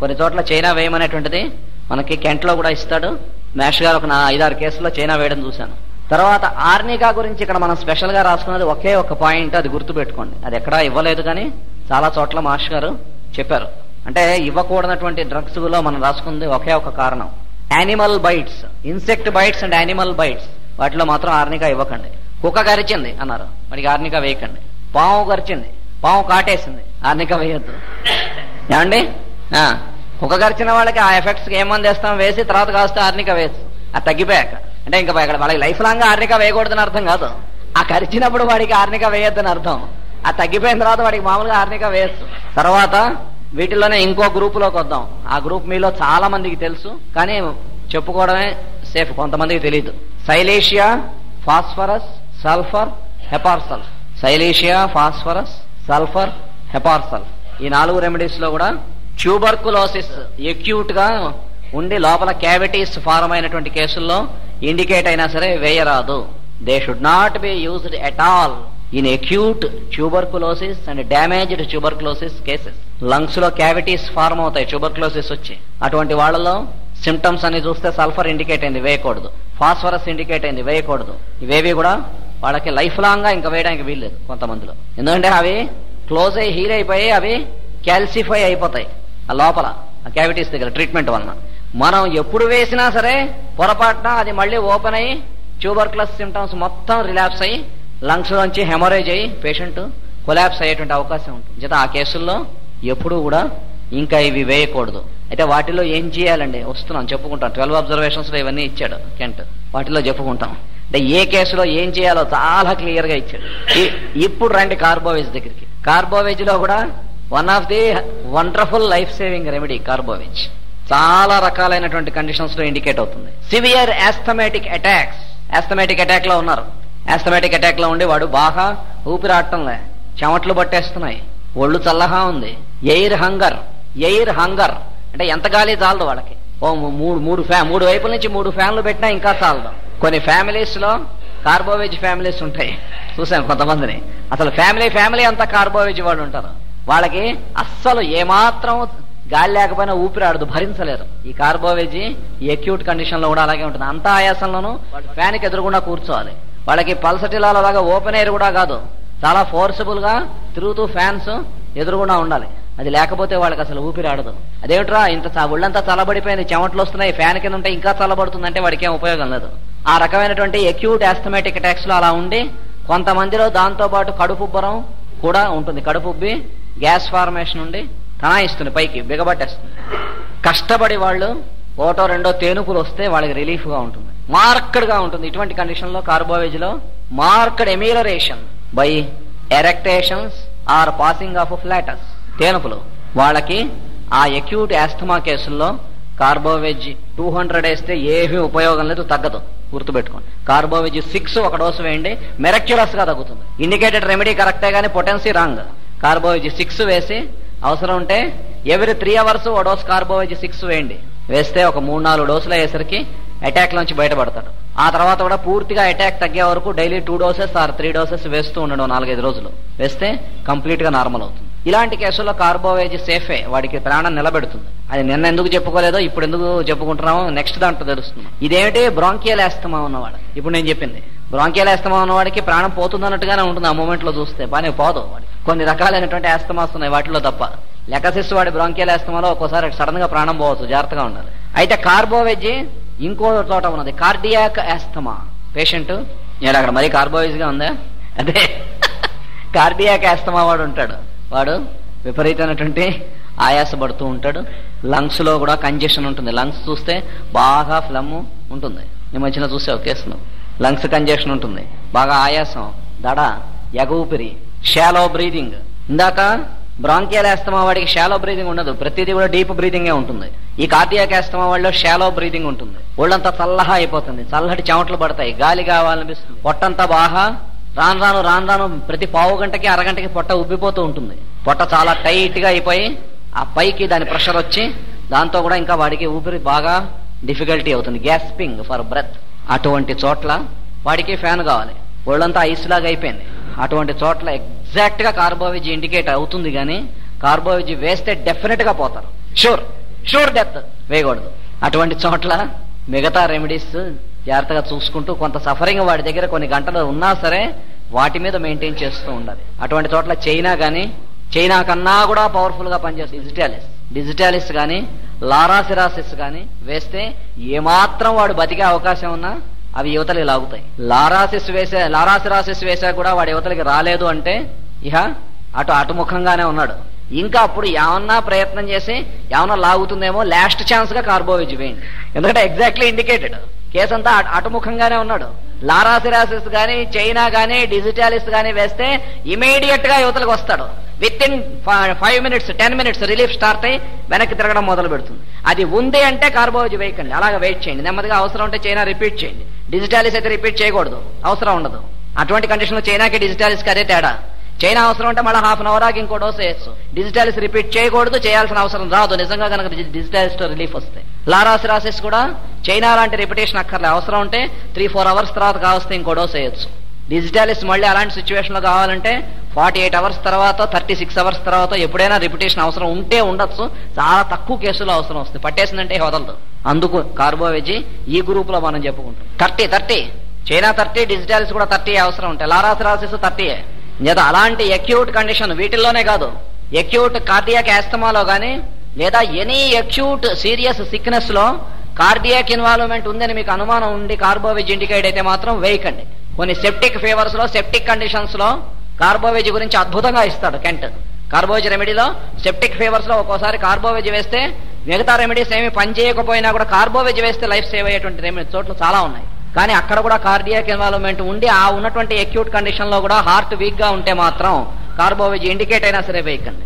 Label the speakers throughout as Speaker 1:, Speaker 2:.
Speaker 1: కొన్ని చోట్ల చైనా వేయమనేటువంటిది మనకి కెంట్లో కూడా ఇస్తాడు మేష్ గారు ఒక నా ఐదారు కేసుల్లో చైనా వేయడం చూశాను తర్వాత ఆర్నికా గురించి ఇక్కడ మనం స్పెషల్ గా రాసుకున్నది ఒకే ఒక పాయింట్ అది గుర్తుపెట్టుకోండి అది ఎక్కడా ఇవ్వలేదు కానీ చాలా చోట్ల మాష్ గారు చెప్పారు అంటే ఇవ్వకూడనటువంటి డ్రగ్స్ లో మనం రాసుకుంది ఒకే ఒక కారణం animal bites insect bites and animal bites వాటిలో మాత్రం ఆర్నికా ఇవ్వకండి కుక్క గరిచింది అన్నారు వాడికి ఆర్నికా వేయకండి పాము గరిచింది పాము కాటేసింది ఆర్నికా వేయొద్దు ఏమండి ఆ, కుక్క గరిచిన వాళ్ళకి ఆ ఎఫెక్ట్స్ ఏం మంది వేస్తాం వేసి తర్వాత కాస్త ఆర్నికా వేయచ్చు అది తగ్గిపోయాక అంటే ఇంకా ఇక్కడ వాళ్ళకి లైఫ్ లాంగ్ ఆర్నికా వేయకూడదని అర్థం కాదు ఆ కరిచినప్పుడు వాడికి ఆర్నికా వేయొద్దని అర్థం ఆ తగ్గిపోయిన తర్వాత వాడికి మామూలుగా ఆర్నికా వేయచ్చు తర్వాత వీటిలోనే ఇంకో గ్రూప్ లోకి వద్దాం ఆ గ్రూప్ మీలో చాలా మందికి తెలుసు కానీ చెప్పుకోవడమే సేఫ్ కొంతమందికి తెలియదు silicea phosphorus sulphur hepar sulph silicea phosphorus sulphur hepar sulph ఈ నాలుగు రెమెడీస్ లో కూడా ట్యూబర్కులోసిస్ ఎక్యూట్ గా ఉండి లోపల క్యావిటీస్ ఫారం అయినటువంటి కేసుల్లో ఇండికేట్ అయినా సరే వేయరాదు they should not be used at all in acute tuberculosis and damaged tuberculosis cases lungs లో క్యావిటీస్ ఫార్మ్ అవుతాయి ట్యూబర్కులోసిస్ వచ్చి అటువంటి వాళ్ళలో సిమ్టమ్స్ అని చూస్తే సల్ఫర్ ఇండికేట్ అయింది వేయకూడదు ఫాస్ఫరస్ ఇండికేట్ అయింది వేయకూడదు ఇవేవి కూడా వాళ్ళకి లైఫ్ లాంగ్ గా ఇంకా వేయడానికి వీల్లేదు కొంతమందిలో ఎందుకంటే అవి క్లోజ్ అయ్యి హీల్ అయిపోయి అవి క్యాల్సిఫై అయిపోతాయి ఆ లోపల ఆ క్యావిటీస్ దగ్గర ట్రీట్మెంట్ వలన మనం ఎప్పుడు వేసినా సరే పొరపాటున అది మళ్ళీ ఓపెన్ అయ్యి ట్యూబర్క్లస్ సిమ్టమ్స్ మొత్తం రిలాప్స్ అయ్యి లంగ్స్ లోంచి హెమరేజ్ అయ్యి పేషెంట్ కొలాప్స్ అయ్యేటువంటి అవకాశం ఉంటుంది చేత ఆ కేసుల్లో ఎప్పుడు కూడా ఇంకా ఇవి వేయకూడదు అయితే వాటిలో ఏం చేయాలండి వస్తున్నాం చెప్పుకుంటాం ట్వెల్వ్ అబ్జర్వేషన్స్ లో ఇవన్నీ ఇచ్చాడు కెంట్ వాటిలో చెప్పుకుంటాం అంటే ఏ కేసులో ఏం చేయాలో చాలా క్లియర్ గా ఇచ్చాడు ఇ- ఇప్పుడు రండి కార్బోవేజ్ దగ్గరికి కార్బోవేజ్ లో కూడా one of the wonderful life saving remedy carbo veg చాలా రకాలైనటువంటి కండిషన్స్ లో ఇండికేట్ అవుతుంది severe asthmatic attacks asthmatic attack లో ఉన్నారు ఆస్థమెటిక్ అటాక్ లో ఉండి వాడు బాగా ఊపిరాడటంలే చెమట్లు పట్టేస్తున్నాయి ఒళ్ళు చల్లగా ఉంది ఎయిర్ హంగర్ ఎయిర్ హంగర్ అంటే ఎంత గాలి చాలదు వాళ్ళకి ఓ మూ- మూడు మూడు ఫ్యా మూడు వైపుల నుంచి మూడు ఫ్యాన్లు పెట్టినా ఇంకా చాలదు కొన్ని ఫ్యామిలీస్ లో కార్బోవేజ్ ఫ్యామిలీస్ ఉంటాయి చూసాం కొంతమందిని అసలు ఫ్యామిలీ ఫ్యామిలీ అంతా కార్బోవేజ్ వాళ్ళు ఉంటారు వాళ్ళకి అస్సలు ఏమాత్రం గాలి లేకపోయినా ఊపిరాడదు భరించలేరు ఈ కార్బోవేజీ ఈ అక్యూట్ కండిషన్ లో కూడా అలాగే ఉంటుంది అంత ఆయాసంలోనూ ఫ్యాన్ కి ఎదురుగుండా కూర్చోవాలి వాళ్ళకి పల్సటిలాల లాగా ఓపెన్ ఎయిర్ కూడా కాదు చాలా ఫోర్సబుల్ గా తిరుగుతూ ఫ్యాన్స్ ఎదురుగుండా ఉండాలి అది లేకపోతే వాళ్ళకి అసలు ఊపిరాడదు అదేమిట్రా ఇంత చ- ఒళ్ళంతా చల్లబడిపోయింది చెమట్లు వస్తున్నాయి ఫ్యాన్ కింద ఉంటే ఇంకా చల్లబడుతుందంటే వాడికి ఏం ఉపయోగం లేదు ఆ రకమైనటువంటి అక్యూట్ ఆస్థమెటిక్ అటాక్స్ లో అలా ఉండి కొంతమందిలో దాంతో పాటు కడుపుబ్బరం కూడా ఉంటుంది కడుపుబ్బి గ్యాస్ ఫార్మేషన్ ఉండి తనాయిస్తుంది పైకి బిగబట్టేస్తుంది కష్టపడి వాళ్ళు ఒకటో రెండో తేనుపులు వస్తే వాళ్ళకి రిలీఫ్ గా ఉంటుంది మార్క్డ్ గా ఉంటుంది ఇటువంటి కండిషన్ లో కార్బోవేజ్ లో marked amelioration by eructations or passing of flatus తేనుపులు వాళ్ళకి ఆ అక్యూట్ ఆస్థమా కేసుల్లో కార్బోవేజ్ టూ హండ్రెడ్ వేస్తే ఏమీ ఉపయోగం లేదు తగ్గదు గుర్తుపెట్టుకోండి కార్బోవేజ్ సిక్స్ ఒక డోసు వేయండి మెరక్యులస్ గా తగ్గుతుంది ఇండికేటెడ్ రెమెడీ కరెక్టే గానీ పొటెన్సీ రాంగ్ కార్బోవేజ్ సిక్స్ వేసి అవసరం ఉంటే ఎవ్రీ త్రీ అవర్స్ ఓ డోస్ కార్బోవేజ్ సిక్స్ వేయండి వేస్తే ఒక మూడు నాలుగు డోసులు అయ్యేసరికి అటాక్ నుంచి బయటపడతాడు ఆ తర్వాత కూడా పూర్తిగా అటాక్ తగ్గే వరకు daily two doses or three doses వేస్తూ ఉండడం నాలుగైదు రోజులు వేస్తే కంప్లీట్ గా నార్మల్ అవుతుంది ఇలాంటి కేసుల్లో కార్బోవేజ్ సేఫే వాడికి ప్రాణం నిలబెడుతుంది అది నిన్న ఎందుకు చెప్పుకోలేదో ఇప్పుడు ఎందుకు చెప్పుకుంటున్నామో నెక్స్ట్ దాంట్లో తెలుస్తుంది ఇదేమిటి బ్రాంకియల్ వేస్తమా ఉన్నవాడు ఇప్పుడు నేను చెప్పింది బ్రాంకియల్ వేస్తమా ఉన్నవాడికి ప్రాణం పోతుంది అన్నట్టుగానే ఉంటుంది ఆ మూమెంట్ లో చూస్తే బానే పోదు వాడి కొన్ని రకాలైనటువంటి ఆస్తమాస్ ఉన్నాయి వాటిలో తప్ప లెకసిస్ వాడి బ్రాంకియల్ ఆస్తమాలో ఒక్కోసారి సడన్ గా ప్రాణం పోవచ్చు జాగ్రత్తగా ఉండాలి అయితే కార్బోవేజ్ ఇంకో చోట ఉన్నది కార్డియాక్ ఆస్తమా పేషెంట్ నేను అక్కడ మరీ కార్బోవేజ్ గా ఉందా అదే కార్డియాక్ ఆస్తమా వాడు ఉంటాడు వాడు విపరీతమైనటువంటి ఆయాసపడుతూ ఉంటాడు లంగ్స్ లో కూడా కంజెషన్ ఉంటుంది లంగ్స్ చూస్తే బాగా ఫ్లమ్ ఉంటుంది ఈ మధ్యన చూసే ఒక కేసును లంగ్స్ కంజెషన్ ఉంటుంది బాగా ఆయాసం దడ ఎగ ఊపిరి షాలో బ్రీదింగ్ ఇందాక బ్రాంకియల్ ఆస్తమా వాడికి షాలో బ్రీదింగ్ ఉండదు ప్రతిదీ కూడా డీప్ బ్రీదింగ్ ఉంటుంది ఈ కార్డియాక్ ఆస్తమా వాళ్ళలో షాలో బ్రీదింగ్ ఉంటుంది ఒళ్ళంతా చల్లహా అయిపోతుంది చల్లటి చెమటలు పడతాయి గాలి కావాలనిపిస్తుంది పొట్టంతా బాగా రాను రాను రాను రాను ప్రతి పావు గంటకి అరగంటకి పొట్ట ఉబ్బిపోతూ ఉంటుంది పొట్ట చాలా టైట్ గా అయిపోయి ఆ పైకి దాని ప్రెషర్ వచ్చి దాంతో కూడా ఇంకా వాడికి ఊపిరి బాగా డిఫికల్టీ అవుతుంది గ్యాస్పింగ్ ఫర్ బ్రెత్ అటువంటి చోట్ల వాడికి ఫ్యాన్ కావాలి ఒళ్ళంతా ఐస్ లాగా అయిపోయింది అటువంటి చోట్ల ఎగ్జాక్ట్ గా కార్బోవేజ్ ఇండికేట్ అవుతుంది కానీ కార్బోవేజ్ వేస్తే డెఫినెట్ గా పోతారు షూర్ షూర్ డెత్ వేయకూడదు అటువంటి చోట్ల మిగతా రెమెడీస్ జాగ్రత్తగా చూసుకుంటూ కొంత సఫరింగ్ వాడి దగ్గర కొన్ని గంటలు ఉన్నా సరే వాటి మీద మెయింటైన్ చేస్తూ ఉండాలి అటువంటి చోట్ల చైనా గానీ చైనా కన్నా కూడా పవర్ఫుల్ గా పనిచేస్తుంది డిజిటాలిస్ డిజిటాలిస్ గానీ లారాసిరాసిస్ గానీ వేస్తే ఏమాత్రం వాడు బతికే అవకాశం ఉన్నా అవి యువతలకి లాగుతాయి లారాసిస్ వేసే లారాసిరాసిస్ వేసా కూడా వాడి యువతలకి రాలేదు అంటే ఇహ అటు అటుముఖంగానే ఉన్నాడు ఇంకా అప్పుడు ఏమన్నా ప్రయత్నం చేసి ఏమన్నా లాగుతుందేమో లాస్ట్ ఛాన్స్ గా కార్బోవేజ్ వేయండి ఎందుకంటే ఎగ్జాక్ట్లీ ఇండికేటెడ్ కేసు అంతా అటు- అటుముఖంగానే ఉన్నాడు లారాసిరాసిస్ గానీ చైనా గానీ డిజిటాలిస్ గానీ వేస్తే ఇమీడియట్ గా యువతలకు వస్తాడు within five minutes ten minutes relief start అయ్యి వెనక్కి తిరగడం మొదలు పెడుతుంది అది ఉంది అంటే కార్బోవేజ్ వేయకండి అలాగే వెయిట్ చేయండి నెమ్మదిగా అవసరం ఉంటే చైనా రిపీట్ చేయండి డిజిటాలిస్ అయితే రిపీట్ చేయకూడదు అవసరం ఉండదు అటువంటి కండిషన్ లో చైనాకి డిజిటాలిస్ కి అదే తేడా చైనా అవసరం అంటే మళ్ళీ హాఫ్ అన్ అవర్ ఆగి ఇంకో డోస్ వేయచ్చు డిజిటాలిస్ రిపీట్ చేయకూడదు చేయాల్సిన అవసరం రాదు నిజంగా కనుక డిజిటాలిస్ తో రిలీఫ్ వస్తే లారాసిరాసిస్ కూడా చైనా లాంటి రిపిటేషన్ అక్కర్లే అవసరం ఉంటే త్రీ ఫోర్ అవర్స్ తర్వాత కావస్తే ఇంకో డోస్ వేయచ్చు డిజిటాలిస్ మళ్ళీ అలాంటి సిచ్యువేషన్ లో కావాలంటే ఫార్టీ ఎయిట్ అవర్స్ తర్వాత థర్టీ సిక్స్ అవర్స్ తర్వాత ఎప్పుడైనా రిపిటేషన్ అవసరం ఉంటే ఉండొచ్చు చాలా తక్కువ కేసులో అవసరం వస్తుంది పట్టేసిందంటే వదలదు అందుకు కార్బోవేజీ ఈ గ్రూప్ లో మనం చెప్పుకుంటాం thirty thirty China thirty digitalis కూడా థర్టీ అవసరం ఉంటాయి లారాసిరాసిస్ థర్టీ లేదా అలాంటి అక్యూట్ కండిషన్ వీటిల్లోనే కాదు అక్యూట్ కార్డియాక్ యాస్తమాలో గానీ లేదా ఎనీ అక్యూట్ సీరియస్ సిక్నెస్ లో కార్డియాక్ ఇన్వాల్వ్మెంట్ ఉందని మీకు అనుమానం ఉండి కార్బోవేజ్ ఇండికేట్ అయితే మాత్రం వేయకండి కొన్ని సెప్టిక్ ఫీవర్స్ లో సెప్టిక్ కండిషన్స్ లో కార్బోవేజ్ గురించి అద్భుతంగా ఇస్తాడు కెంట్ కార్బోవేజ్ రెమెడీలో సెప్టిక్ ఫీవర్స్ లో ఒక్కోసారి కార్బోవేజ్ వేస్తే మిగతా రెమెడీస్ ఏమి పని చేయకపోయినా కూడా కార్బోవేజ్ వేస్తే లైఫ్ సేవ్ అయ్యేటువంటి రెమెడీ చోట్ల చాలా ఉన్నాయి కానీ అక్కడ కూడా కార్డియాక్ ఇన్వాల్వ్మెంట్ ఉండి ఆ ఉన్నటువంటి అక్యూట్ కండిషన్ లో కూడా హార్ట్ వీక్ గా ఉంటే మాత్రం కార్బోవేజ్ ఇండికేట్ అయినా సరే వేయకండి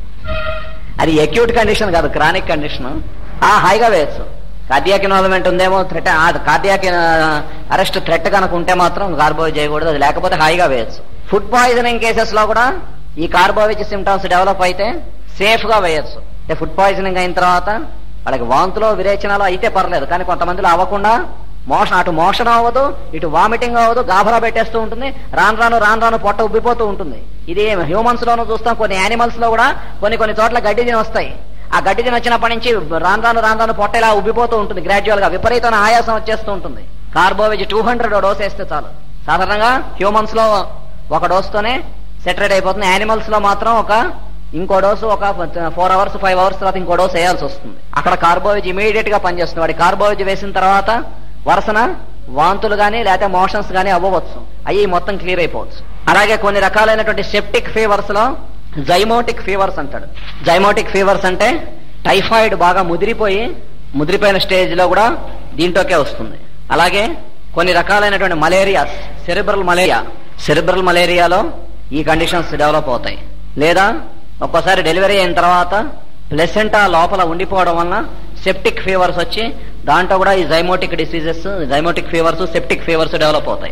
Speaker 1: అది అక్యూట్ కండిషన్ కాదు క్రానిక్ కండిషన్ ఆ హాయిగా వేయచ్చు కార్డియాక్ ఇన్వాల్వ్మెంట్ ఉందేమో థ్రెట్ కార్డియాక్ అరెస్ట్ థ్రెట్ కనుక ఉంటే మాత్రం కార్బోవేజ్ చేయకూడదు అది లేకపోతే హాయిగా వేయచ్చు ఫుడ్ పాయిజనింగ్ కేసెస్ లో కూడా ఈ కార్బోవేజ్ సిమ్టమ్స్ డెవలప్ అయితే సేఫ్ గా వేయచ్చు అంటే ఫుడ్ పాయిజనింగ్ అయిన తర్వాత వాళ్ళకి వాంతులో విరేచనాలు అయితే పర్లేదు కానీ కొంతమందిలో అవ్వకుండా మోషన్ అటు మోషన్ అవ్వదు ఇటు వామిటింగ్ అవ్వదు గాభరా పెట్టేస్తూ ఉంటుంది రాను రాను రాను రాను పొట్ట ఉబ్బిపోతూ ఉంటుంది ఇది హ్యూమన్స్ లోనూ చూస్తాం కొన్ని యానిమల్స్ లో కూడా కొన్ని కొన్ని చోట్ల గడ్డి తిని వస్తాయి ఆ గడ్డి తిని వచ్చినప్పటి నుంచి రాను రాను రాను రాను పొట్ట ఇలా ఉబ్బిపోతూ ఉంటుంది గ్రాడ్యువల్ గా విపరీతమైన ఆయాసం వచ్చేస్తూ ఉంటుంది కార్బోవేజ్ టూ హండ్రెడ్ డోస్ వేస్తే చాలు సాధారణంగా హ్యూమన్స్ లో ఒక డోస్ తోనే సెటరేట్ అయిపోతుంది యానిమల్స్ లో మాత్రం ఒక ఇంకో డోసు ఒక ఫోర్ అవర్స్ ఫైవ్ అవర్స్ తర్వాత ఇంకో డోస్ వేయాల్సి వస్తుంది అక్కడ కార్బోవేజ్ ఇమీడియట్ గా పనిచేస్తుంది వాడి కార్బోవేజ్ వేసిన తర్వాత వరుసన వాంతులు గానీ లేకపోతే మోషన్స్ గానీ అవ్వవచ్చు అవి మొత్తం క్లియర్ అయిపోవచ్చు అలాగే కొన్ని రకాలైనటువంటి సెప్టిక్ ఫీవర్స్ లో జైమోటిక్ ఫీవర్స్ అంటాడు జైమోటిక్ ఫీవర్స్ అంటే టైఫాయిడ్ బాగా ముదిరిపోయి ముదిరిపోయిన స్టేజ్ లో కూడా దీంట్లోకే వస్తుంది అలాగే కొన్ని రకాలైనటువంటి మలేరియాస్ సెరిబ్రల్ మలేరియా సెరిబ్రల్ మలేరియాలో ఈ కండిషన్స్ డెవలప్ అవుతాయి లేదా ఒక్కోసారి డెలివరీ అయిన తర్వాత ప్లెసెంటా లోపల ఉండిపోవడం వలన సెప్టిక్ ఫీవర్స్ వచ్చి దాంట్లో కూడా ఈ zymotic diseases zymotic fevers septic fevers develop అవుతాయి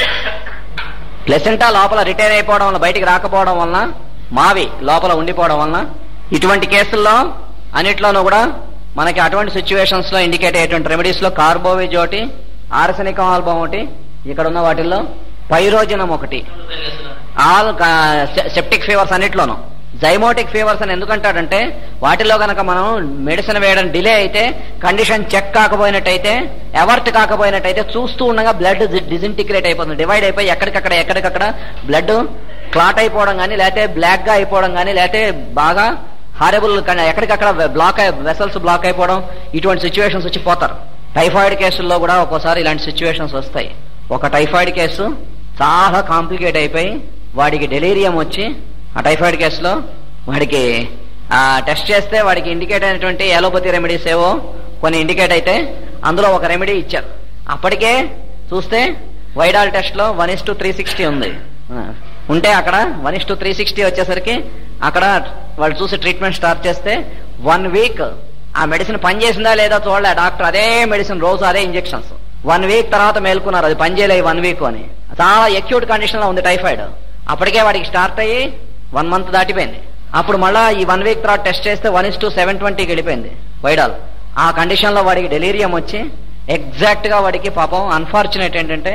Speaker 1: ప్లెసెంటా లోపల రిటైర్ అయిపోవడం వల్ల బయటికి రాకపోవడం వలన మావి లోపల ఉండిపోవడం వలన ఇటువంటి కేసుల్లో అన్నిట్లోనూ కూడా మనకి అటువంటి సిచ్యువేషన్స్ లో ఇండికేట్ అయ్యేటువంటి రెమెడీస్ లో కార్బోవేజ్ ఒకటి ఆర్సనికం ఆల్బమ్ ఒకటి ఇక్కడ ఉన్న వాటిల్లో పైరోజనం ఒకటి ఆల్ సెప్టిక్ ఫీవర్స్ అన్నిట్లోనూ జైమోటిక్ ఫీవర్స్ అని ఎందుకంటాడంటే వాటిలో గనక మనం మెడిసిన్ వేయడం డిలే అయితే కండిషన్ చెక్ కాకపోయినట్టయితే ఎవర్ట్ కాకపోయినట్టయితే చూస్తూ ఉండగా బ్లడ్ డిజింటిగ్రేట్ అయిపోతుంది డివైడ్ అయిపోయి ఎక్కడికక్కడ ఎక్కడికక్కడ బ్లడ్ క్లాట్ అయిపోవడం కానీ లేకపోతే బ్లాక్ గా అయిపోవడం కానీ లేకపోతే బాగా హారబుల్ ఎక్కడికక్కడ బ్లాక్ వెసల్స్ బ్లాక్ అయిపోవడం ఇటువంటి సిచ్యువేషన్స్ వచ్చి పోతారు టైఫాయిడ్ కేసుల్లో కూడా ఒక్కోసారి ఇలాంటి సిచ్యువేషన్స్ వస్తాయి ఒక టైఫాయిడ్ కేసు చాలా కాంప్లికేట్ అయిపోయి వాడికి డెలీరియం వచ్చి ఆ టైఫాయిడ్ కేసులో వాడికి ఆ టెస్ట్ చేస్తే వాడికి ఇండికేట్ అయినటువంటి ఎలోపతి రెమెడీస్ ఏవో కొన్ని ఇండికేట్ అయితే అందులో ఒక రెమెడీ ఇచ్చారు అప్పటికే చూస్తే వైడాల్ టెస్ట్ లో one is to three sixty ఉంది ఆ, ఉంటే అక్కడ one is to three sixty వచ్చేసరికి అక్కడ వాళ్ళు చూసి ట్రీట్మెంట్ స్టార్ట్ చేస్తే వన్ వీక్ ఆ మెడిసిన్ పనిచేసిందా లేదా చూడలే డాక్టర్ అదే మెడిసిన్ రోజు అదే ఇంజెక్షన్స్ వన్ వీక్ తర్వాత మేల్కున్నారు అది పనిచేయలేదు వన్ వీక్ అని చాలా ఎక్యూట్ కండిషన్ లో ఉంది టైఫాయిడ్ అప్పటికే వాడికి స్టార్ట్ అయ్యి వన్ మంత్ దాటిపోయింది అప్పుడు మళ్ళా ఈ వన్ వీక్ తర్వాత టెస్ట్ చేస్తే వన్ ఇస్ టు సెవెన్ ట్వంటీకి వెళ్ళిపోయింది వైడాల్ ఆ కండిషన్ లో వాడికి డెలీరియం వచ్చి ఎగ్జాక్ట్ గా వాడికి పాపం అన్ఫార్చునేట్ ఏంటంటే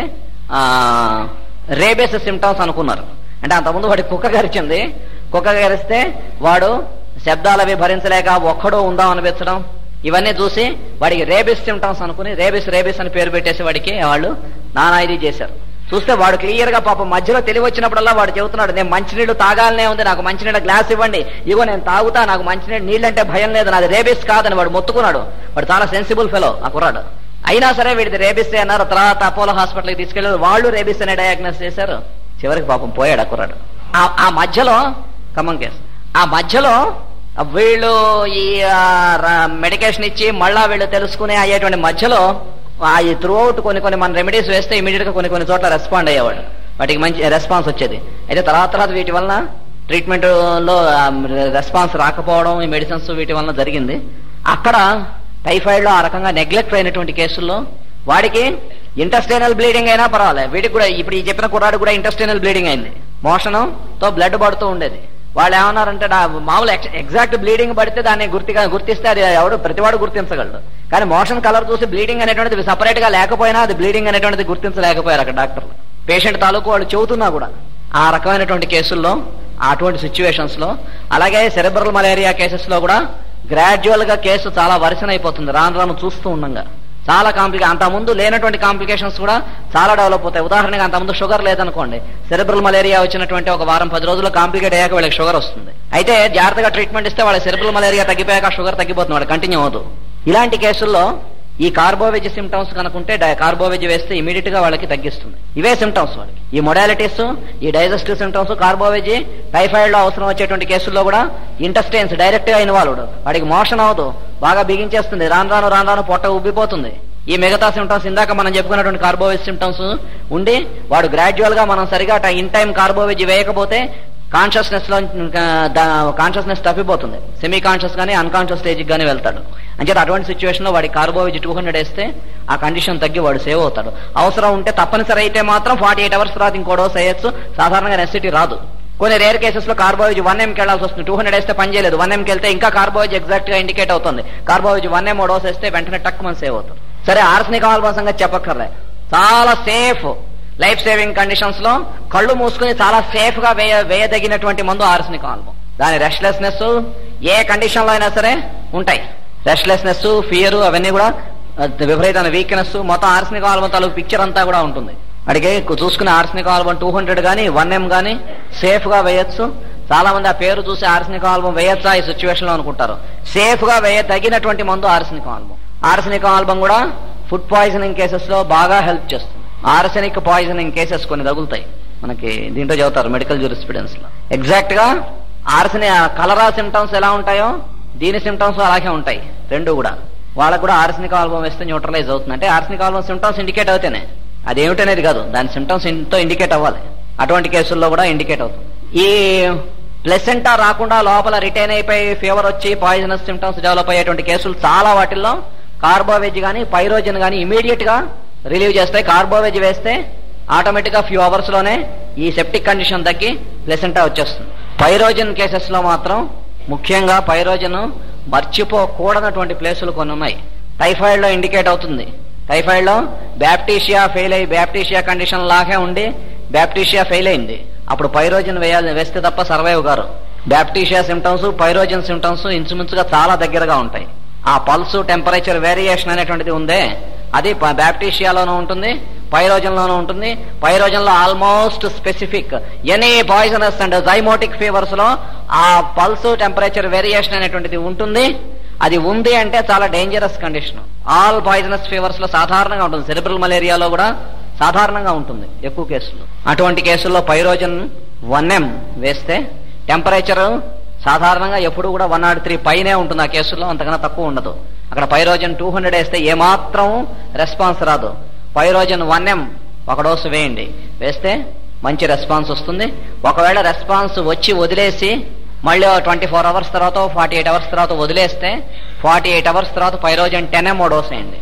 Speaker 1: రేబేస్ సిమ్టమ్స్ అనుకున్నారు అంటే అంతకుముందు వాడికి కుక్క గరిచింది కుక్క గరిస్తే వాడు శబ్దాలవి భరించలేక ఒక్కడో ఉందాం అనిపించడం ఇవన్నీ చూసి వాడికి రేబిస్ సిమ్టమ్స్ అనుకుని రేబిస్ రేబిస్ అని పేరు పెట్టేసి వాడికి వాళ్ళు నానా ఇది చేశారు చూస్తే వాడు క్లియర్ గా పాపం మధ్యలో తెలివి వచ్చినప్పుడల్లా వాడు చెబుతున్నాడు నేను మంచినీళ్ళు తాగాలనే ఉంది నాకు మంచినీళ్ళ గ్లాస్ ఇవ్వండి ఇగో నేను తాగుతా నాకు మంచినీళ్ళు నీళ్ళంటే భయం లేదు నాది రేబిస్ కాదని వాడు మొత్తుకున్నాడు వాడు చాలా సెన్సిబుల్ ఫెలో ఆ కుర్రాడు అయినా సరే వీడిది రేబిస్ అన్నారు తర్వాత అపోలో హాస్పిటల్కి తీసుకెళ్ళి వాళ్ళు రేబిస్ అనే డయాగ్నోస్ చేశారు చివరికి పాపం పోయాడు ఆ కుర్రాడు ఆ- ఆ మధ్యలో ఖమ్మం కేసు ఆ మధ్యలో వీళ్ళు ఈ మెడికేషన్ ఇచ్చి మళ్ళా వీళ్ళు తెలుసుకునే అయ్యేటువంటి మధ్యలో ఆ ఈ త్రూ అవుట్ కొన్ని కొన్ని మన రెమెడీస్ వేస్తే ఇమీడియట్ గా కొన్ని కొన్ని చోట్ల రెస్పాండ్ అయ్యేవాడు వాటికి మంచి రెస్పాన్స్ వచ్చేది అయితే తర్వాత తర్వాత వీటి వలన ట్రీట్మెంట్ లో రెస్పాన్స్ రాకపోవడం ఈ మెడిసిన్స్ వీటి వలన జరిగింది అక్కడ టైఫాయిడ్ లో ఆ రకంగా నెగ్లెక్ట్ అయినటువంటి కేసుల్లో వాడికి ఇంటెస్టైనల్ బ్లీడింగ్ అయినా పర్వాలేదు వీడికి కూడా ఇప్పుడు ఈ చెప్పిన కుర్రాడు కూడా ఇంటెస్టైనల్ బ్లీడింగ్ అయింది మోషణం తో బ్లడ్ పడుతూ ఉండేది వాళ్ళు ఏమన్నారంటే నా మామూలు ఎగ్జాక్ట్ బ్లీడింగ్ పడితే దాన్ని గుర్తిగా గుర్తిస్తే అది ఎవడు ప్రతివాడు గుర్తించగలడు కానీ మోషన్ కలర్ చూసి బ్లీడింగ్ అనేటువంటిది సపరేట్ గా లేకపోయినా అది బ్లీడింగ్ అనేటువంటిది గుర్తించలేకపోయారు అక్కడ డాక్టర్లు పేషెంట్ తాలూకు వాళ్ళు చెబుతున్నా కూడా ఆ రకమైనటువంటి కేసుల్లో అటువంటి సిచ్యువేషన్స్ లో అలాగే సెరెబ్రల్ మలేరియా కేసెస్ లో కూడా గ్రాడ్యువల్ గా కేసు చాలా వరుసన అయిపోతుంది రాను రాను చూస్తూ ఉండంగా చాలా కాంప్లికే అంత ముందు లేనటువంటి కాంప్లికేషన్స్ కూడా చాలా డెవలప్ అవుతాయి ఉదాహరణగా అంత ముందు షుగర్ లేదనుకోండి సెరెబ్రల్ మలేరియా వచ్చినటువంటి ఒక వారం పది రోజుల్లో కాంప్లికేట్ అయ్యాక వాళ్ళకి షుగర్ వస్తుంది అయితే జాగ్రత్తగా ట్రీట్మెంట్ ఇస్తే వాళ్ళ సెరెబ్రల్ మలేరియా తగ్గిపోయాక షుగర్ తగ్గిపోతుంది వాళ్ళు కంటిన్యూ అవ్వదు ఇలాంటి కేసుల్లో ఈ కార్బోవెజ్ సిమ్టమ్స్ కనుకుంటే కార్బోవెజ్ వేస్తే ఇమీడియట్ గా వాళ్ళకి తగ్గిస్తుంది ఇవే సిమ్టమ్స్ వాళ్ళకి ఈ మొడాలిటీస్ ఈ డైజెస్టివ్ సిమ్టమ్స్ కార్బోవెజ్ టైఫాయిడ్ లో అవసరం వచ్చేటువంటి కేసుల్లో కూడా ఇంటెస్టైన్స్ డైరెక్ట్ గా ఇన్వాల్వ్డ్ వాడికి మోషన్ అవ్వదు బాగా బిగించేస్తుంది రాను రాను రాను రాను పొట్ట ఉబ్బిపోతుంది ఈ మిగతా సిమ్టమ్స్ ఇందాక మనం చెప్పుకున్నటువంటి కార్బోవేజ్ సిమ్టమ్స్ ఉండి వాడు గ్రాడ్యువల్ గా మనం సరిగా ఇన్ టైం కార్బోవేజ్ వేయకపోతే కాన్షియస్నెస్ లో కాన్షియస్నెస్ తప్పిపోతుంది సెమీ కాన్షియస్ గానీ అన్కాన్షియస్ స్టేజ్ గానీ వెళ్తాడు అంచేత అటువంటి సిచ్యువేషన్ లో వాడి కార్బోవేజ్ టూ హండ్రెడ్ వేస్తే ఆ కండిషన్ తగ్గి వాడు సేవ్ అవుతాడు అవసరం ఉంటే తప్పనిసరి అయితే మాత్రం ఫార్టీ ఎయిట్ అవర్స్ తర్వాత ఇంకో డోస్ వేయచ్చు సాధారణంగా నెసిటీ రాదు కొన్ని రేర్ కేసెస్ లో కార్బోవేజ్ వన్ ఎంకి వెళ్లాల్సి వస్తుంది టూ హండ్రెడ్ వేస్తే పని చేయలేదు వన్ ఎంకి వెళ్తే ఇంకా కార్బోవేజ్ ఎగ్జాక్ట్ గా ఇండికేట్ అవుతుంది కార్బోవేజ్ వన్ ఎం డోస్ వేస్తే వెంటనే టక్ మన సేవ్ అవుతుంది సరే ఆర్సనిక్ ఆల్బమ్ సంగతి చెప్పక్కర్లే చాలా సేఫ్ లైఫ్ సేవింగ్ కండిషన్స్ లో కళ్ళు మూసుకుని చాలా సేఫ్ గా వేయ వేయదగినటువంటి మందు ఆర్సనిక్ ఆల్బమ్ దాని రెస్ట్లెస్నెస్ ఏ కండిషన్ లో అయినా సరే ఉంటాయి రెస్ట్లెస్నెస్ ఫియర్ అవన్నీ కూడా ఆ, విపరీతమైన వీక్నెస్ మొత్తం ఆర్సనిక్ ఆల్బమ్ తాలూకు పిక్చర్ అంతా కూడా ఉంటుంది అడిగే చూసుకునే ఆర్సనిక్ ఆల్బమ్ టూ హండ్రెడ్ గానీ వన్ ఎం గానీ సేఫ్ గా వేయొచ్చు చాలా మంది ఆ పేరు చూసి ఆర్సనిక్ ఆల్బమ్ వేయొచ్చా ఈ సిచ్యువేషన్ లో అనుకుంటారు సేఫ్ గా వేయ తగినటువంటి మందు ఆర్సనిక్ ఆల్బమ్ ఆర్సనిక్ ఆల్బమ్ కూడా ఫుడ్ పాయిజనింగ్ కేసెస్ లో బాగా హెల్ప్ చేస్తుంది ఆర్సెనిక్ పాయిజనింగ్ కేసెస్ కొన్ని తగులుతాయి మనకి దీంట్లో చదువుతారు మెడికల్ జూరిస్పిడెన్స్ లో ఎగ్జాక్ట్ గా ఆర్సని కలరా సిమ్టమ్స్ ఎలా ఉంటాయో దీని సిమ్టమ్స్ అలాగే ఉంటాయి రెండు కూడా వాళ్ళకు కూడా ఆర్సనిక్ ఆల్బమ్ వేస్తే న్యూట్రలైజ్ అవుతుంది అంటే ఆర్సనిక్ ఆల్బమ్ సిమ్టమ్స్ ఇండికేట్ అవుతేనే అది ఏమిటనేది కాదు దాని సిమ్టమ్స్ తో ఇండికేట్ అవ్వాలి అటువంటి కేసుల్లో కూడా ఇండికేట్ అవుతుంది ఈ ప్లెసెంటా రాకుండా లోపల రిటైన్ అయిపోయి ఫీవర్ వచ్చి పాయిజనస్ సిమ్టమ్స్ డెవలప్ అయ్యేటువంటి కేసులు చాలా వాటిల్లో కార్బోవెజ్ గానీ పైరోజన్ గానీ ఇమీడియట్ గా రిలీవ్ చేస్తాయి కార్బోవెజ్ వేస్తే ఆటోమేటిక్ గా ఫ్యూ అవర్స్ లోనే ఈ సెప్టిక్ కండిషన్ తగ్గి ప్లెసెంటా వచ్చేస్తుంది పైరోజన్ కేసెస్ లో మాత్రం ముఖ్యంగా పైరోజన్ మర్చిపోకూడనటువంటి ప్లేసులు కొన్ని ఉన్నాయి టైఫాయిడ్ లో ఇండికేట్ అవుతుంది టైఫాయిడ్ లో బ్యాప్టీషియా ఫెయిల్ అయ్యి బ్యాప్టీషియా కండిషన్ లాగే ఉండి బ్యాప్టీషియా ఫెయిల్ అయింది అప్పుడు పైరోజన్ వేయాలి వేస్తే తప్ప సర్వైవ్ గారు బ్యాప్టీషియా సిమ్టమ్స్ పైరోజన్ సిమ్టమ్స్ ఇంచుమించుగా చాలా దగ్గరగా ఉంటాయి ఆ పల్స్ టెంపరేచర్ వేరియేషన్ అనేటువంటిది ఉందే అది బ్యాప్టీషియాలోనూ ఉంటుంది పైరోజన్ లోనూ ఉంటుంది పైరోజన్ లో almost specific any poisonous and zymotic fevers లో ఆ పల్స్ టెంపరేచర్ వేరియేషన్ అనేటువంటిది ఉంటుంది అది ఉంది అంటే చాలా dangerous condition all poisonous fevers లో సాధారణంగా ఉంటుంది సెరిబ్రల్ మలేరియాలో కూడా సాధారణంగా ఉంటుంది ఎక్కువ కేసులు అటువంటి కేసుల్లో పైరోజన్ వన్ ఎం వేస్తే టెంపరేచర్ సాధారణంగా ఎప్పుడు కూడా వన్ నాట్ త్రీ పైనే ఉంటుంది ఆ కేసుల్లో అంతకన్నా తక్కువ ఉండదు అక్కడ పైరోజన్ టూ హండ్రెడ్ వేస్తే ఏమాత్రం రెస్పాన్స్ రాదు పైరోజన్ వన్ ఎం ఒక డోసు వేయండి వేస్తే మంచి రెస్పాన్స్ వస్తుంది ఒకవేళ రెస్పాన్స్ వచ్చి వదిలేసి మళ్ళీ ట్వంటీ ఫోర్ అవర్స్ తర్వాత ఫార్టీ ఎయిట్ అవర్స్ తర్వాత వదిలేస్తే ఫార్టీ ఎయిట్ అవర్స్ తర్వాత పైరోజన్ టెన్ ఎం డోస్ వేయండి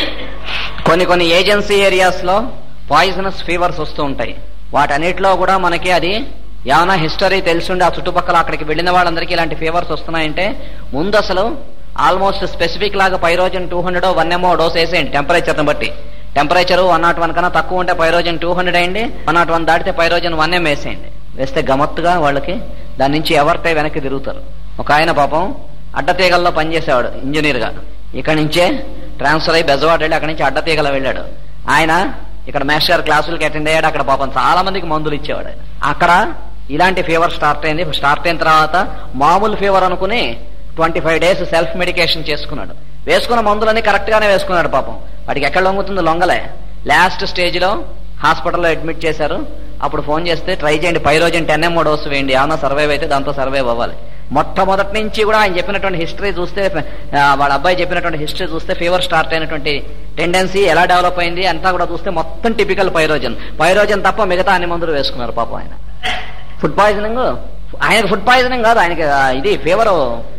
Speaker 1: కొన్ని కొన్ని ఏజెన్సీ ఏరియాస్ లో పాయిజనస్ ఫీవర్స్ వస్తూ ఉంటాయి వాటన్నిటిలో కూడా మనకి అది ఏమైనా హిస్టరీ తెలిసిండి ఆ చుట్టుపక్కల అక్కడికి వెళ్ళిన వాళ్ళందరికీ ఇలాంటి ఫీవర్స్ వస్తున్నాయంటే ముందు అసలు ఆల్మోస్ట్ స్పెసిఫిక్ లాగా pyrogen two hundred one MO dose వేసేయండి టెంపరేచర్ని బట్టి టెంపరేచర్ వన్ నాట్ వన్ కన్నా తక్కువ ఉంటే పైరోజన్ టూ హండ్రెడ్ అయ్యండి వన్ నాట్ వన్ దాటితే పైరోజన్ వన్ ఎం వేసేయండి వేస్తే గమత్తుగా వాళ్ళకి దాని నుంచి ఎవరికై వెనక్కి తిరుగుతారు ఒక ఆయన పాపం అడ్డతీగల్లో పనిచేసేవాడు ఇంజనీర్ గా ఇక్కడి నుంచే ట్రాన్స్ఫర్ అయ్యి బెజవాడ వెళ్ళి అక్కడి నుంచి అడ్డతీగల వెళ్ళాడు ఆయన ఇక్కడ మేస్టర్ గారి క్లాసులకి అటెండ్ అయ్యాడు అక్కడ పాపం చాలా మందికి మందులు ఇచ్చేవాడు ఆయన. అక్కడ ఇలాంటి ఫీవర్ స్టార్ట్ అయింది స్టార్ట్ అయిన తర్వాత మామూలు ఫీవర్ అనుకుని twenty five days self medication చేసుకున్నాడు వేసుకున్న మందులన్నీ కరెక్ట్ గానే వేసుకున్నాడు పాపం వాడికి ఎక్కడ లొంగుతుందో లొంగలే లాస్ట్ స్టేజ్ లో హాస్పిటల్లో అడ్మిట్ చేశారు అప్పుడు ఫోన్ చేస్తే ట్రై చేయండి పైరోజన్ టెన్ ఎంఓ డోస్ వేయండి ఏమన్నా సర్వైవ్ అయితే దాంతో సర్వైవ్ అవ్వాలి మొట్టమొదటి నుంచి కూడా ఆయన చెప్పినటువంటి హిస్టరీ చూస్తే ఆ, వాళ్ళ అబ్బాయి చెప్పినటువంటి హిస్టరీ చూస్తే ఫీవర్ స్టార్ట్ అయినటువంటి టెండెన్సీ ఎలా డెవలప్ అయింది అంతా కూడా చూస్తే మొత్తం టిపికల్ పైరోజన్ పైరోజన్ తప్ప మిగతా అన్ని మందులు వేసుకున్నారు పాపం ఆయన ఫుడ్ పాయిజనింగ్ ఆయనకి ఫుడ్ పాయిజనింగ్ కాదు ఆయనకి ఆ, ఇది ఫీవర్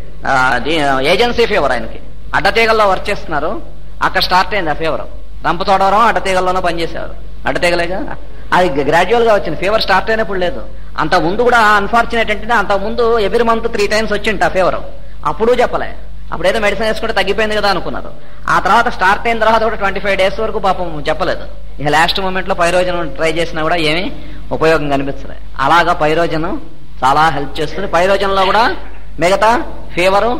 Speaker 1: ఏజెన్సీ ఫీవర్ ఆయనకి అడ్డతీగల్లో వర్క్ చేస్తున్నారు అక్కడ స్టార్ట్ అయింది ఆ ఫీవర్ రంపచోడవరం అడ్డతీగల్లోనే పనిచేసేవారు అడ్డతీగలేగా అది గ్రాడ్యువల్ గా వచ్చింది ఫీవర్ స్టార్ట్ అయినప్పుడు లేదు అంత ముందు కూడా అన్ఫార్చునేట్ అంటే అంత ముందు ఎవ్రీ మంత్ త్రీ టైమ్స్ వచ్చింట ఆ ఫీవర్ అప్పుడు చెప్పలే అప్పుడేదో మెడిసిన్ వేసుకుంటే తగ్గిపోయింది కదా అనుకున్నారు ఆ తర్వాత స్టార్ట్ అయిన తర్వాత కూడా ట్వంటీ ఫైవ్ డేస్ వరకు పాపం చెప్పలేదు ఇక లాస్ట్ మూమెంట్ లో పైరోజన్ ట్రై చేసినా కూడా ఏమీ ఉపయోగం కనిపించలే అలాగా పైరోజన్ చాలా హెల్ప్ చేస్తుంది పైరోజన్ లో కూడా మిగతా fever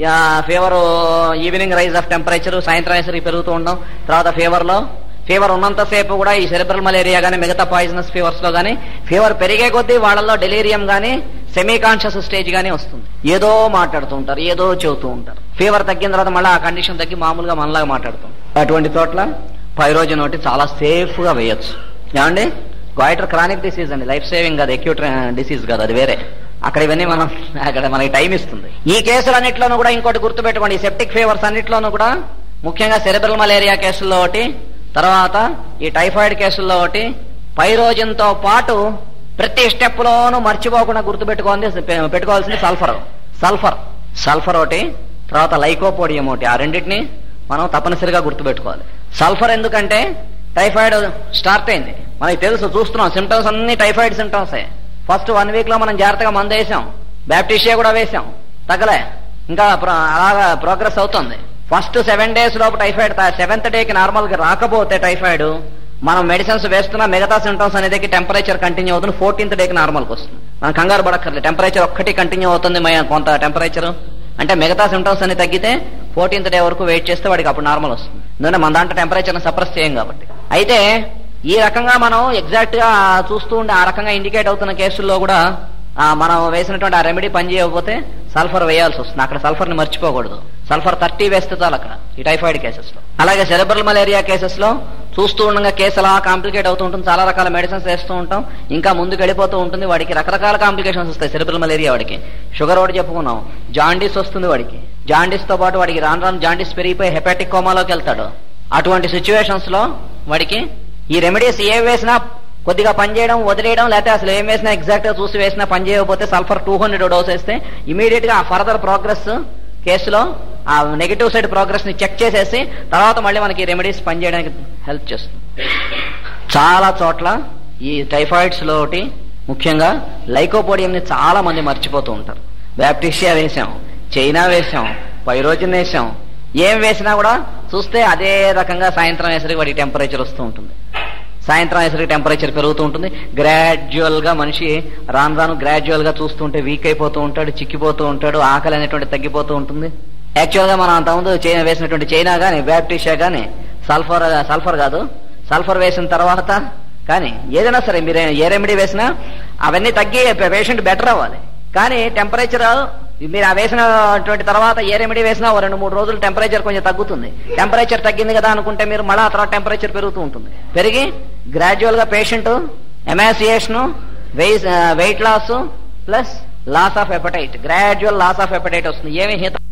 Speaker 1: fever evening rise of temperature సాయంత్రం అయ్యేసరికి పెరుగుతూ ఉండడం తర్వాత ఫీవర్ లో ఫీవర్ ఉన్నంతసేపు కూడా ఈ సెరెబ్రల్ మలేరియా గానీ మిగతా పాయిజనస్ ఫీవర్స్ లో గానీ ఫీవర్ పెరిగే కొద్దీ వాళ్ళలో డెలీరియం గానీ సెమీ కాన్షియస్ స్టేజ్ గానీ వస్తుంది ఏదో మాట్లాడుతూ ఉంటారు ఏదో చెబుతూ ఉంటారు ఫీవర్ తగ్గిన తర్వాత మళ్ళీ ఆ కండిషన్ తగ్గి మామూలుగా మనలాగా మాట్లాడుతాం అటువంటి చోట్ల పైరోజన్ ఒకటి చాలా సేఫ్ గా వేయొచ్చు ఏమండి గాయిటర్ క్రానిక్ డిసీజ్ అండి లైఫ్ సేవింగ్ కాదు అక్యూట్ డిసీజ్ కాదు అది వేరే అక్కడ ఇవన్నీ మనం అక్కడ మనకి టైం ఇస్తుంది ఈ కేసులన్నింటిలోనూ కూడా ఇంకోటి గుర్తుపెట్టుకోండి ఈ సెప్టిక్ ఫీవర్స్ అన్నింటిలోనూ కూడా ముఖ్యంగా సెరెబ్రల్ మలేరియా కేసుల్లో ఒకటి తర్వాత ఈ టైఫాయిడ్ కేసుల్లో ఒకటి పైరోజన్ తో పాటు ప్రతి స్టెప్ లోనూ మర్చిపోకుండా గుర్తుపెట్టుకోవాలి పెట్టుకోవాల్సింది సల్ఫర్ సల్ఫర్ సల్ఫర్ ఒకటి తర్వాత లైకోపోడియం ఒకటి ఆ రెండింటిని మనం తప్పనిసరిగా గుర్తుపెట్టుకోవాలి సల్ఫర్ ఎందుకంటే టైఫాయిడ్ స్టార్ట్ అయింది మనకి తెలుసు చూస్తున్నాం సిమ్టమ్స్ అన్ని టైఫాయిడ్ సిమ్టమ్సే ఫస్ట్ వన్ వీక్ లో మనం జాగ్రత్తగా మందు వేసాం బ్యాప్టిషియా కూడా వేసాం తగ్గలే ఇంకా ప్ర- అలాగా ప్రోగ్రెస్ అవుతుంది ఫస్ట్ సెవెన్ డేస్ లోపు టైఫాయిడ్ సెవెంత్ డేకి నార్మల్ గా రాకపోతే టైఫాయిడ్ మనం మెడిసిన్స్ వేస్తున్న మిగతా సిమ్టమ్స్ అనేది టెంపరేచర్ కంటిన్యూ అవుతుంది ఫోర్టీన్త్ డేకి నార్మల్కి వస్తుంది మనం కంగారు పడక్కర్లేదు టెంపరేచర్ ఒక్కటి కంటిన్యూ అవుతుంది మ- కొంత టెంపరేచర్ అంటే మిగతా సిమ్టమ్స్ అన్ని తగ్గితే ఫోర్టీన్త్ డే వరకు వెయిట్ చేస్తే వాడికి అప్పుడు నార్మల్ వస్తుంది ఎందుకంటే మన దాంట్లో టెంపరేచర్ సప్రెస్ చేయం కాబట్టి అయితే ఈ రకంగా మనం ఎగ్జాక్ట్ గా చూస్తూ ఉండే ఆ రకంగా ఇండికేట్ అవుతున్న కేసుల్లో కూడా ఆ, మనం వేసినటువంటి ఆ రెమెడీ పని చేయకపోతే సల్ఫర్ వేయాల్సి వస్తుంది అక్కడ సల్ఫర్ ని మర్చిపోకూడదు సల్ఫర్ థర్టీ వేస్తే చాలు అక్కడ ఈ టైఫాయిడ్ కేసెస్ లో అలాగే సెరెబ్రల్ మలేరియా కేసెస్ లో చూస్తూ ఉండగా కేసు అలా కాంప్లికేట్ అవుతూ ఉంటుంది చాలా రకాల మెడిసిన్స్ వేస్తూ ఉంటాం ఇంకా ముందుకు వెళ్ళిపోతూ ఉంటుంది వాడికి రకరకాల కాంప్లికేషన్స్ వస్తాయి సెరెబ్రల్ మలేరియా వాడికి షుగర్ ఒకటి చెప్పుకున్నాం జాండీస్ వస్తుంది వాడికి జాండీస్ తో పాటు వాడికి రాను రాను జాండీస్ పెరిగిపోయి హెపాటిక్ కోమాలోకి వెళ్తాడు అటువంటి సిచ్యువేషన్స్ లో వాడికి ఈ రెమెడీస్ ఏ వేసినా కొద్దిగా పనిచేయడం వదిలేయడం లేకపోతే అసలు ఏం వేసినా ఎగ్జాక్ట్ గా చూసి వేసినా పని చేయకపోతే సల్ఫర్ టూ హండ్రెడ్ డోస్ వేస్తే ఇమీడియట్ గా ఆ ఫర్దర్ ప్రోగ్రెస్ కేసులో ఆ నెగిటివ్ సైడ్ ప్రోగ్రెస్ ని చెక్ చేసేసి తర్వాత మళ్ళీ మనకి రెమెడీస్ పనిచేయడానికి హెల్ప్ చేస్తుంది చాలా చోట్ల ఈ టైఫాయిడ్స్ లో ఒకటి ముఖ్యంగా లైకోపోడియం ని చాలా మంది మర్చిపోతూ ఉంటారు బ్యాప్టిషియా వేసాం చైనా వేసాం పైరోజన్ వేసాం ఏం వేసినా కూడా చూస్తే అదే రకంగా సాయంత్రం వేసరికి వాడికి టెంపరేచర్ వస్తూ ఉంటుంది సాయంత్రం అయ్యేసరికి టెంపరేచర్ పెరుగుతూ ఉంటుంది గ్రాడ్యువల్ గా మనిషి రాను రాను గ్రాడ్యువల్ గా చూస్తుంటే వీక్ అయిపోతూ ఉంటాడు చిక్కిపోతూ ఉంటాడు ఆకలి అనేటువంటి తగ్గిపోతూ ఉంటుంది యాక్చువల్ గా మనం అంతకుముందు చైనా వేసినటువంటి చైనా గానీ బ్యాప్టిషియా గానీ సల్ఫర్ సల్ఫర్ కాదు సల్ఫర్ వేసిన తర్వాత కానీ ఏదైనా సరే మీరు ఏ రెమెడీ వేసినా అవన్నీ తగ్గి పేషెంట్ బెటర్ అవ్వాలి కానీ టెంపరేచర్ మీరు ఆ వేసినటువంటి తర్వాత ఏ రెమెడీ వేసినా ఓ రెండు మూడు రోజులు టెంపరేచర్ కొంచెం తగ్గుతుంది టెంపరేచర్ తగ్గింది కదా అనుకుంటే మీరు మళ్ళీ ఆ తర్వాత టెంపరేచర్ పెరుగుతూ ఉంటుంది పెరిగి గ్రాడ్యువల్ గా patient emaciation weight weight loss plus loss of appetite gradual loss of appetite వస్తుంది ఏమి హిత